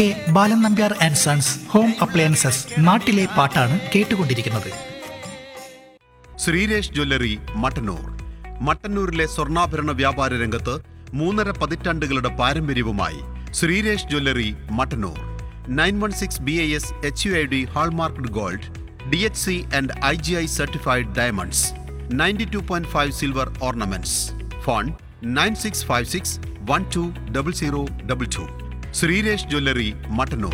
A. Balan Nambiar and sons home appliances നാട്ടിലെ പാട്ടാണ് കേട്ടുകൊണ്ടിരിക്കുന്നത് ശ്രീരേഷ് ജ്വല്ലറി മട്ടന്നൂർ മട്ടന്നൂരിലെ സ്വർണ്ണാഭരണ വ്യാപാര രംഗത്ത് മൂന്നര പതിറ്റാണ്ടുകളുടെ പാരമ്പര്യവുമായി Sreeresh jewellery Mattannur nine one six B I S H U I D hallmarked gold D H C and I G I certified diamonds ninety two point five silver ornaments phone nine six five six one two double zero double two Sreeresh jewellery Mattannur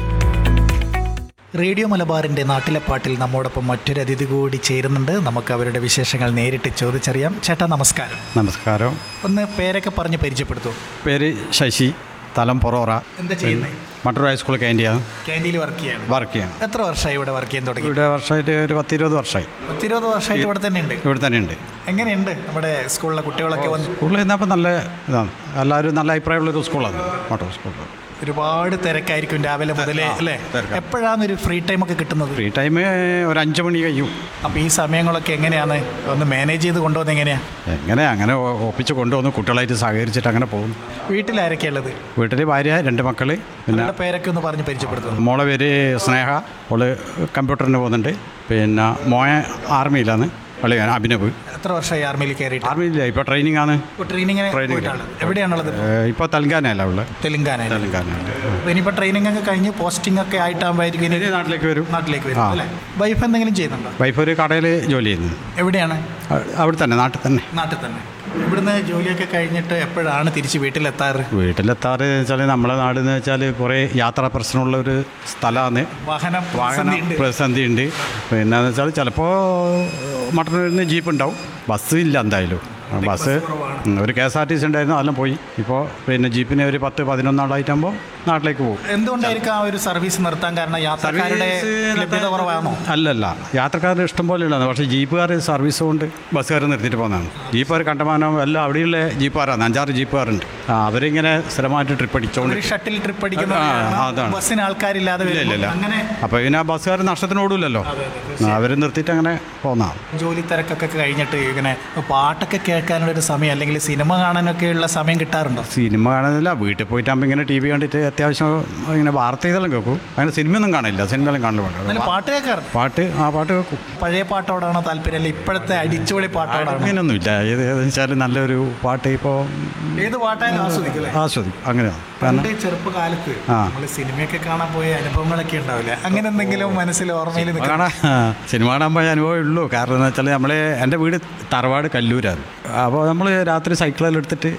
radio മലബാറിന്റെ നാട്ടിലെ പാട്ടിൽ നമ്മോടൊപ്പം മറ്റൊരു അതിഥി കൂടി ചേരുന്നുണ്ട് നമുക്ക് അവരുടെ വിശേഷങ്ങൾ നേരിട്ട് ചോദിച്ചറിയാം ചേട്ടാ നമസ്കാരം നമസ്കാരം ഒന്ന് പേരൊക്കെ പറഞ്ഞ് പരിചയപ്പെടുത്തൂ പേര് ശശി തലം പൊറോറ എന്താ ചെയ്യുന്നത് മട്ടൂർ ഹൈസ്കൂൾ ക്യാൻറ്റീൻ ക്യാൻറ്റീനിൽ വർക്ക് ചെയ്യാണ് വർക്ക് ചെയ്യാം എത്ര വർഷമായി ഇവിടെ വർക്ക് ചെയ്യാൻ തുടങ്ങി ഇവിടെ വർഷമായിട്ട് ഒരു പത്തിരുപത് വർഷമായി പത്തിരുപത് വർഷമായിട്ട് ഇവിടെ തന്നെ ഉണ്ട് ഇവിടെ തന്നെ ഉണ്ട് എങ്ങനെയുണ്ട് നമ്മുടെ സ്കൂളിലെ കുട്ടികളൊക്കെ വന്ന് സ്കൂളിൽ നിന്നപ്പോൾ നല്ല ഇതാണ് എല്ലാവരും നല്ല അഭിപ്രായമുള്ളൊരു സ്കൂളാണ് മട്ടൂർ സ്കൂൾ ഒരുപാട് തിരക്കായിരിക്കും രാവിലെ മുതലേ അല്ലേ തിരക്കാ. എപ്പോഴാണ് ഒരു ഫ്രീ ടൈം ഒക്കെ കിട്ടുന്നത് ഫ്രീ ടൈം ഒരു അഞ്ച് മണി കഴിയും അപ്പോൾ ഈ സമയങ്ങളൊക്കെ എങ്ങനെയാണ് ഒന്ന് മാനേജ് ചെയ്ത് കൊണ്ടുപോകുന്നത് എങ്ങനെയാ എങ്ങനെ അങ്ങനെ ഒ- ഒപ്പിച്ച് കൊണ്ടുവന്ന് കുട്ടികളായിട്ട് സഹകരിച്ചിട്ട് അങ്ങനെ പോകും വീട്ടിൽ ആരൊക്കെയുള്ളത് വീട്ടിൽ ഭാര്യ രണ്ട് മക്കൾ പിന്നെ അവരുടെ പേരൊക്കെ ഒന്ന് പറഞ്ഞ് പരിചയപ്പെടുത്തുന്നു മോളെ പേര് സ്നേഹ അവള് കമ്പ്യൂട്ടറിന് പോകുന്നുണ്ട് പിന്നെ മോയ ആർമിയിലാണ് അവള് അഭിനവ് എത്ര വർഷമായി ആർമിയിൽ കയറിയിട്ട് ആർമിയില്ല ഇപ്പോൾ ട്രെയിനിങ് ആണ് ട്രെയിനിങ്ങിന് Training. പോയിട്ടാണ് എവിടെയാണുള്ളത് ഇപ്പോൾ തെലങ്കാനയല്ല അവള് തെലുങ്കാന തെലങ്കാന അപ്പോൾ ഇനിയിപ്പോൾ ട്രെയിനിങ് ഒക്കെ കഴിഞ്ഞ് പോസ്റ്റിംഗ് ഒക്കെ ആയിട്ടാകുമ്പോഴായിരിക്കും ഇനി ഇനി നാട്ടിലേക്ക് വരും നാട്ടിലേക്ക് വരും ആ. അല്ലേ വൈഫ് എന്തെങ്കിലും ചെയ്യുന്നുണ്ടോ വൈഫ് ഒരു കടയിൽ ജോലി ചെയ്യുന്നു എവിടെയാണ് അ- അവിടെ തന്നെ നാട്ടിൽ തന്നെ നാട്ടിൽ തന്നെ ഇവിടുന്ന് ജോലിയൊക്കെ കഴിഞ്ഞിട്ട് എപ്പോഴാണ് തിരിച്ച് വീട്ടിലെത്താറ് വീട്ടിലെത്താറ് വെച്ചാൽ നമ്മളെ നാട് എന്ന് വെച്ചാൽ കുറേ യാത്രാ പ്രശ്നമുള്ള ഒരു സ്ഥലമാണ് വാഹനം വാഹന പ്രതിസന്ധിയുണ്ട്. പ്രതിസന്ധി ഉണ്ട് പിന്നെ വെച്ചാൽ ചിലപ്പോൾ മട്ടന്നൂരിൽ നിന്ന് ജീപ്പ് ഉണ്ടാവും ബസ് ഇല്ല എന്തായാലും ബസ് ഉം, ഒരു K S R T C ഉണ്ടായിരുന്നു അതെല്ലാം പോയി ഇപ്പോൾ പിന്നെ ജീപ്പിന് ഒരു പത്ത് പതിനൊന്നാളായിട്ടാകുമ്പോൾ നാട്ടിലേക്ക് പോകും എന്തുകൊണ്ടായിരിക്കും ആ ഒരു സർവീസ് നിർത്താൻ കാരണം യാത്രക്കാരുടെ ലഭ്യത കുറവാണോ അല്ലല്ല യാത്രക്കാരുടെ ഇഷ്ടം പോലെ ഉള്ളതാണ് പക്ഷേ ജീപ്പുകാർ സർവീസ് കൊണ്ട് ബസ്സുകാർ നിർത്തിയിട്ട് പോകുന്നതാണ് ജീപ്പുകാർ കണ്ടമാനം എല്ലാം അവിടെയുള്ള ജീപ്പുകാരാണ് അഞ്ചാറ് ജീപ്പുകാരുണ്ട് ആ അവരിങ്ങനെ സ്ഥിരമായിട്ട് ട്രിപ്പ് അടിച്ചുകൊണ്ട് ഒരു ഷട്ടിൽ ട്രിപ്പ് അടിക്കുന്ന ആ, കാരണം അതാണ്. ബസ്സിന് ആൾക്കാരില്ലാതെ ഇല്ല ഇല്ല വരുമ്പോൾ ഇല്ല അങ്ങനെ അപ്പോൾ പിന്നെ ആ ബസ്സുകാർ നഷ്ടത്തിനോടില്ലല്ലോ അവർ നിർത്തിയിട്ട് അങ്ങനെ പോകുന്നതാണ് ജോലി തിരക്കൊക്കെ കഴിഞ്ഞിട്ട് ഇങ്ങനെ പാട്ടൊക്കെ കേൾക്കാനുള്ള ഒരു സമയം അല്ലെങ്കിൽ സിനിമ കാണാനൊക്കെ ഉള്ള സമയം കിട്ടാറുണ്ടോ സിനിമ കാണുന്നില്ല വീട്ടിൽ പോയിട്ടാകുമ്പോൾ ഇങ്ങനെ ടി വി കണ്ടിട്ട് അത്യാവശ്യം ഇങ്ങനെ വാർത്ത ഇതെല്ലാം കേൾക്കും അങ്ങനെ സിനിമയൊന്നും കാണില്ല സിനിമയെല്ലാം കാണല് എന്നാലും വേണ്ട പാട്ട് കേൾക്കാറുണ്ട് പാട്ട് ആ പാട്ട് കേൾക്കും പഴയ പാട്ടോടാണോ താല്പര്യം അല്ല ഇപ്പോഴത്തെ അടിച്ചുപൊളി പാട്ടോടാണോ അങ്ങനെയൊന്നുമില്ല ഏത് ഏതെന്ന് വെച്ചാൽ നല്ലൊരു പാട്ട് ഇപ്പോൾ ഏത് പാട്ടായാലും ആസ്വദിക്കല്ലേ ആസ്വദിക്കും അങ്ങനെയാണ് കാരണം പണ്ട് ചെറുപ്പകാലത്ത് ആ. നമ്മൾ സിനിമയൊക്കെ കാണാൻ പോയ അനുഭവങ്ങളൊക്കെ ഉണ്ടാവില്ല അങ്ങനെ എന്തെങ്കിലും മനസ്സിൽ ഓർമ്മയിൽ നിൽക്കണം കാണാൻ സിനിമ കാണാൻ പോയ അനുഭവമേ ഉള്ളൂ കാരണം എന്ന് വെച്ചാൽ നമ്മൾ എൻ്റെ വീട് തറവാട് കല്ലൂരാണ് അപ്പോൾ നമ്മൾ രാത്രി സൈക്കിളെല്ലാം എടുത്തിട്ട്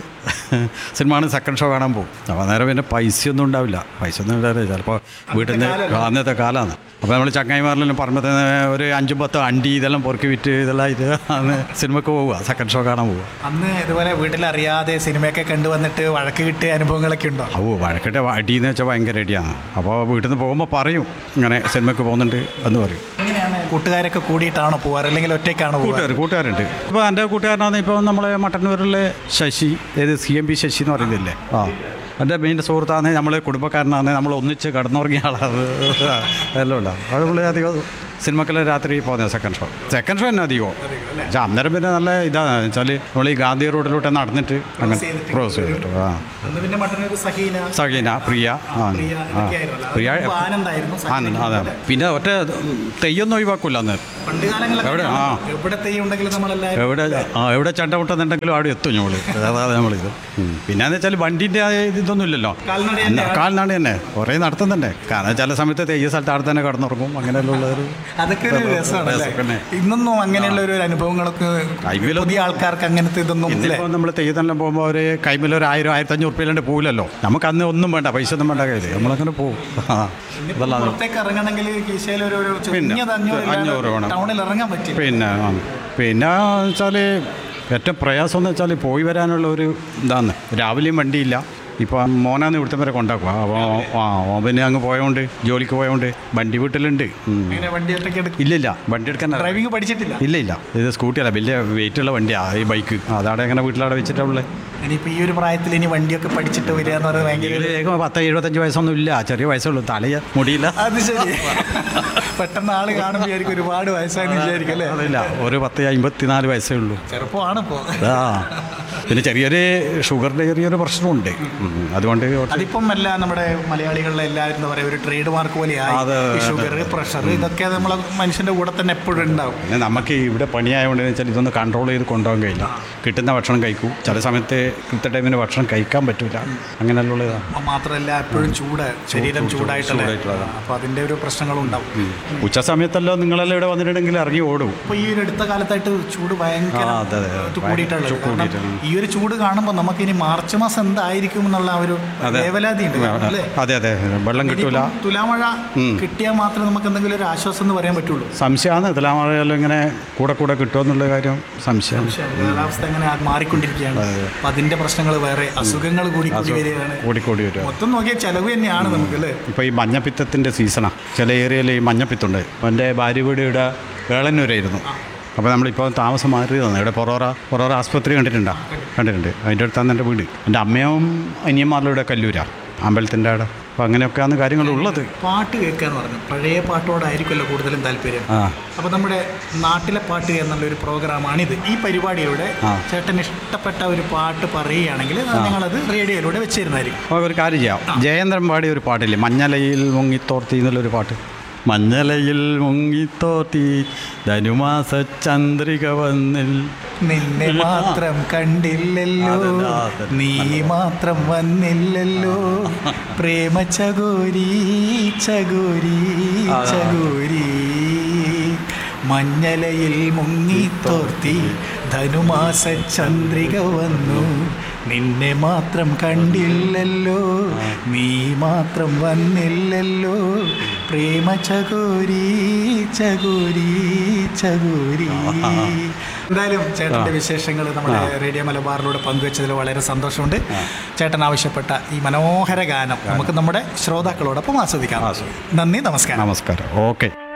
സിനിമ കാണാൻ സെക്കൻഡ് ഷോ കാണാൻ പോകും അപ്പോൾ അന്നേരം പിന്നെ പൈസയൊന്നും ഉണ്ടാവില്ല പൈസ ഒന്നും ഉണ്ടാവില്ല ചിലപ്പോൾ വീട്ടിൽ നിന്ന് അന്നത്തെ കാലമാണ് അപ്പോൾ നമ്മൾ ചങ്ങായിമാരിലെല്ലാം പറയുമ്പോൾ ഒരു അഞ്ചും പത്തും അണ്ടി ഇതെല്ലാം പൊറുക്കി വിറ്റ് ഇതെല്ലാം ഇത് അന്ന് സിനിമക്ക് പോവുക സെക്കൻഡ് ഷോ കാണാൻ പോവുക അന്ന് ഇതുപോലെ വീട്ടിലറിയാതെ സിനിമയൊക്കെ കണ്ടുവന്നിട്ട് വഴക്ക് കിട്ടിയ അനുഭവങ്ങളൊക്കെ ഉണ്ടോ ഓ വഴക്കിട്ട് അടി എന്ന് വെച്ചാൽ ഭയങ്കര അടിയാണ് അപ്പോൾ വീട്ടിൽ നിന്ന് പോകുമ്പോൾ പറയും ഇങ്ങനെ സിനിമയ്ക്ക് പോകുന്നുണ്ട് എന്ന് പറയും എങ്ങനെയാണ് കൂട്ടുകാരൊക്കെ കൂടിയിട്ടാണോ പോവാറ് അല്ലെങ്കിൽ ഒറ്റയ്ക്കാണോ പോവാറ് കൂട്ടുകാർ കൂട്ടുകാരുണ്ട് ഇപ്പോൾ എൻ്റെ കൂട്ടുകാരനാണ് ഇപ്പോൾ നമ്മളെ മട്ടന്നൂരിലെ ശശി ഏത് സി എം പി ശശി എന്ന് പറയുന്നില്ലേ ആ എൻ്റെ മെയിൻ സുഹൃത്താണ് നമ്മൾ കുടുംബക്കാരനാണ് നമ്മൾ ഒന്നിച്ച് കടന്നുറങ്ങിയ ആളാണ് എല്ലാം ഉണ്ടാവും അത് നമ്മൾ അധികം സിനിമക്കെല്ലാം രാത്രി പോകുന്നത് സെക്കൻഡ് ഷോ സെക്കൻഡ് ഷോ തന്നെ അധികമോ പക്ഷേ അന്നേരം പിന്നെ നല്ല ഇതാണ് വെച്ചാൽ നമ്മൾ ഈ ഗാന്ധി റോഡിലൂടെ നടന്നിട്ട് അങ്ങനെ ക്രോസ് ചെയ്തിട്ട് ആ അന്ന് പിന്നെ മട്ടന്നൂർ സഹീന സഹീന പ്രിയ ആ പ്രിയ ആ ഇതൊക്കെയായിരുന്നല്ലോ. പ്രിയ അതിന് മുമ്പ് ആനന്ദായിരുന്നു, ആനന്ദ് അതെ പിന്നെ ഒറ്റ തെയ്യൊന്നും ഒഴിവാക്കില്ല അന്ന് പണ്ട് കാലങ്ങളിലൊക്കെ എവിടെ? ആ. എവിടെ തെയ്യം ഉണ്ടെങ്കിലും നമ്മളെല്ലാവരും എവിടെ ആ എവിടെ ചണ്ട മുട്ടുന്നുണ്ടെങ്കിലും അവിടെ എത്തും നമ്മൾ അതാണ് നമ്മളിത് ഉം. പിന്നെന്ന് വെച്ചാൽ വണ്ടിൻ്റെ ആ ഇതൊന്നും ഇല്ലല്ലോ കാൽനട എന്നാ, കാൽനട തന്നെ കുറേ നടത്തുന്നുണ്ട് കാരണം ചില സമയത്ത് തെയ്യ സ്ഥലത്ത് അവിടെ തന്നെ കിടന്നുറങ്ങും അങ്ങനെയുള്ള ഉള്ളൊരു അതൊക്കെ ഒരു രസമാണ് രസമല്ലേ? ഇന്നൊന്നും അങ്ങനെയുള്ള ഒരു അനുഭവങ്ങളൊക്കെ കൈമിലൊന്നും- പുതിയ ആൾക്കാർക്ക് അങ്ങനത്തെ ഇതൊന്നും ഇല്ലേ ഇന്നിപ്പോൾ നമ്മൾ തെയ്യത്തെല്ലാം പോകുമ്പോൾ ഒരു കൈമിൽ ഒരു ആയിരം ആയിരത്തി അഞ്ഞൂറ് റുപ്യയിലാണ്ട് പോകില്ലല്ലോ നമുക്ക് അന്ന് ഒന്നും വേണ്ട പൈസ ഒന്നും വേണ്ട കയ്യിൽ നമ്മളങ്ങനെ പോകും ആ അതല്ല പുറത്തേക്ക് ഇറങ്ങണമെങ്കിൽ കീശയിൽ ഒരു ഒരു പിന്നെ, ചുരുങ്ങിയത് അഞ്ഞൂറ് അഞ്ഞൂറ് ഇല്ലാതെ വേണം. ടൗണിൽ ഇറങ്ങാൻ പറ്റില്ല പിന്നെ ആ. പിന്നെ വെച്ചാൽ ഏറ്റവും പ്രയാസം എന്ന് വെച്ചാൽ പോയി വരാനുള്ള ഒരു ഇതാണ് രാവിലെയും വണ്ടിയില്ല ഇപ്പോൾ മോനാന്ന് ഇവിടുത്തെ വരെ കൊണ്ടാക്കുക അപ്പോൾ ആ ഓൻ പിന്നെ അങ്ങ് പോയോണ്ട് ജോലിക്ക് പോയോണ്ട് വണ്ടി വീട്ടിലുണ്ട് ഉം. ഇങ്ങനെ വണ്ടി ഒറ്റയ്ക്ക് എടുക്കും ഇല്ലില്ല വണ്ടി എടുക്കാൻ അറിയാം. ഡ്രൈവിംഗ് പഠിച്ചിട്ടില്ല ഇല്ല ഇല്ല ഇത് സ്കൂട്ടിയല്ല വലിയ വെയിറ്റുള്ള വണ്ടിയാണ് ഈ ബൈക്ക് അതാണ് അങ്ങനെ വീട്ടിലവിടെ വെച്ചിട്ടുള്ളത് ഇനിയിപ്പോൾ ഈ ഒരു പ്രായത്തിൽ ഇനി വണ്ടിയൊക്കെ പഠിച്ചിട്ട് വരിക എന്ന് പറയുന്നത് ഭയങ്കര ഒരു- ഇതിലേക്ക് പത്ത് എഴുപത്തഞ്ച് വയസ്സൊന്നും ഇല്ല ചെറിയ വയസ്സുള്ളൂ തലയ മുടിയില്ല അത് ശരി പെട്ടെന്ന് ആള് കാണുമ്പോൾ വിചാരിക്കും ഒരുപാട് വയസ്സായെന്ന് വിചാരിക്കും അല്ലേ അതില്ല ഒരു പത്ത് അമ്പത്തിനാല് വയസ്സേ ഉള്ളൂ ചെറുപ്പമാണ് ഇപ്പോൾ ആ പിന്നെ ചെറിയൊരു ഷുഗറിൻ്റെ ചെറിയൊരു പ്രശ്നമുണ്ട് ഉം. അതുകൊണ്ട് കുറച്ച് അതിപ്പം എല്ലാം നമ്മുടെ മലയാളികളിലെ എല്ലാവരും എന്താ പറയുക ഒരു ട്രേഡ് മാർക്ക് പോലെയായി അതെ, അതെ, ഷുഗർ പ്രഷർ ഇതൊക്കെ നമ്മളെ മനുഷ്യന്റെ കൂടെ തന്നെ എപ്പോഴും ഉണ്ടാവും പിന്നെ നമുക്ക് ഇവിടെ പണിയായതുകൊണ്ട് വെച്ചാൽ ഇതൊന്ന് കൺട്രോൾ ചെയ്ത് കൊണ്ടുപോകാൻ കഴിയില്ല കിട്ടുന്ന ഭക്ഷണം കഴിക്കും ചില സമയത്ത് കൃത്യ ടൈമിന് ഭക്ഷണം കഴിക്കാൻ പറ്റില്ല അങ്ങനെയുള്ള ഇതാണ് അപ്പം മാത്രമല്ല എപ്പോഴും ചൂട് ശരീരം ചൂടായിട്ടല്ലേ ചൂടായിട്ടുള്ളതാണ്. അപ്പോൾ അതിന്റെ ഒരു പ്രശ്നങ്ങളും ഉണ്ടാവും ഉച്ച സമയത്തല്ലോ നിങ്ങളെല്ലാം ഇവിടെ വന്നിട്ടുണ്ടെങ്കിൽ ഇറങ്ങി ഓടും അപ്പോൾ ഈ ഒരു അടുത്ത കാലത്തായിട്ട് ചൂട് ഭയങ്കര ആ, അതെ, അതെ. ഇത് കൂടിയിട്ടുള്ളത് ചൂട് കാരണം കൂടിയിട്ടുണ്ട്. ഈ ഒരു ചൂട് കാണുമ്പോൾ നമുക്ക് ഇനി മാർച്ച് മാസം എന്തായിരിക്കും എന്നുള്ള ആ ഒരു അതെ. വേവലാതി ഉണ്ട് അല്ലേ അതെ അതെ വെള്ളം കിട്ടൂല ഇനിയിപ്പം തുലാമഴ കിട്ടിയാൽ മാത്രമേ നമുക്ക് എന്തെങ്കിലും ഒരു ആശ്വാസം എന്ന് പറയാൻ പറ്റുള്ളൂ സംശയമാണ് ഇതിലാമഴയെല്ലാം ഇങ്ങനെ കൂടെ കൂടെ കിട്ടുമെന്നുള്ള കാര്യം സംശയമാണ് പക്ഷേ കാലാവസ്ഥ എങ്ങനെ മാറിക്കൊണ്ടിരിക്കുകയാണ് അപ്പം അതിന്റെ പ്രശ്നങ്ങൾ വേറെ അസുഖങ്ങൾ കൂടി കൂടി വരികയാണ് കൂടിക്കൂടി വരും മൊത്തം നോക്കിയാൽ ചെലവ് തന്നെയാണ് നമുക്ക് അല്ലേ ഇപ്പോൾ ഈ മഞ്ഞപ്പിത്തത്തിൻ്റെ സീസണാണ് ചില ഏരിയയിൽ ഈ മഞ്ഞപ്പിത്തുണ്ട് എൻ്റെ ഭാര്യ വീട് ഇവിടെ വേളന്നൂരായിരുന്നു അപ്പോൾ നമ്മളിപ്പോൾ താമസം മാറിയതാണ് ഇവിടെ പൊറോറ പൊറോറ ആസ്പത്രി കണ്ടിട്ടുണ്ടോ കണ്ടിട്ടുണ്ട് അതിൻ്റെ അടുത്താണ് എൻ്റെ വീട് എൻ്റെ അമ്മയും അനിയന്മാരുടെ ഇവിടെ കല്ലൂരാണ് അമ്പലത്തിൻ്റെ അവിടെ അപ്പോൾ അങ്ങനെയൊക്കെയാണ് കാര്യങ്ങളുള്ളത് പാട്ട് കേൾക്കാന്ന് പറഞ്ഞു പഴയ പാട്ടോടായിരിക്കുമല്ലോ കൂടുതലും താല്പര്യം ആ അപ്പോൾ നമ്മുടെ നാട്ടിലെ പാട്ട് എന്നുള്ള ഒരു പ്രോഗ്രാമാണിത് ഈ പരിപാടിയിലൂടെ ആ. ചേട്ടന് ഇഷ്ടപ്പെട്ട ഒരു പാട്ട് പറയുകയാണെങ്കിൽ ഞങ്ങളത് റേഡിയോയിലൂടെ വെച്ചിരുന്നായിരിക്കും അപ്പോൾ ഒരു കാര്യം ചെയ്യാം ജയേന്ദ്രൻ പാടിയ ഒരു പാട്ടില്ലേ മഞ്ഞലയിൽ മുങ്ങിത്തോർത്തി എന്നുള്ളൊരു പാട്ട് മഞ്ഞലയിൽ മുങ്ങിത്തോർത്തി ധനുമാസ ചന്ദ്രിക വന്നിൽ നിന്നെ മാത്രം കണ്ടില്ലല്ലോ അതല്ല, അതല്ല. നീ മാത്രം വന്നില്ലല്ലോ പ്രേമ ചകോരി ചകോരി ചകോരി മഞ്ഞലയിൽ മുങ്ങിത്തോർത്തി ധനുമാസ ചന്ദ്രിക വന്നു നിന്നെ മാത്രം കണ്ടില്ലല്ലോ നീ മാത്രം വന്നില്ലല്ലോ പ്രേമ ചകോരി ചകോരി ചകോരി എന്തായാലും ചേട്ടൻ്റെ വിശേഷങ്ങൾ നമ്മുടെ റേഡിയോ മലബാറിലൂടെ പങ്കുവച്ചതിൽ വളരെ സന്തോഷമുണ്ട് ചേട്ടൻ ആവശ്യപ്പെട്ട ഈ മനോഹര ഗാനം നമുക്ക് നമ്മുടെ ശ്രോതാക്കളോടൊപ്പം ആസ്വദിക്കാം നന്ദി നമസ്കാരം നമസ്കാരം ഓക്കെ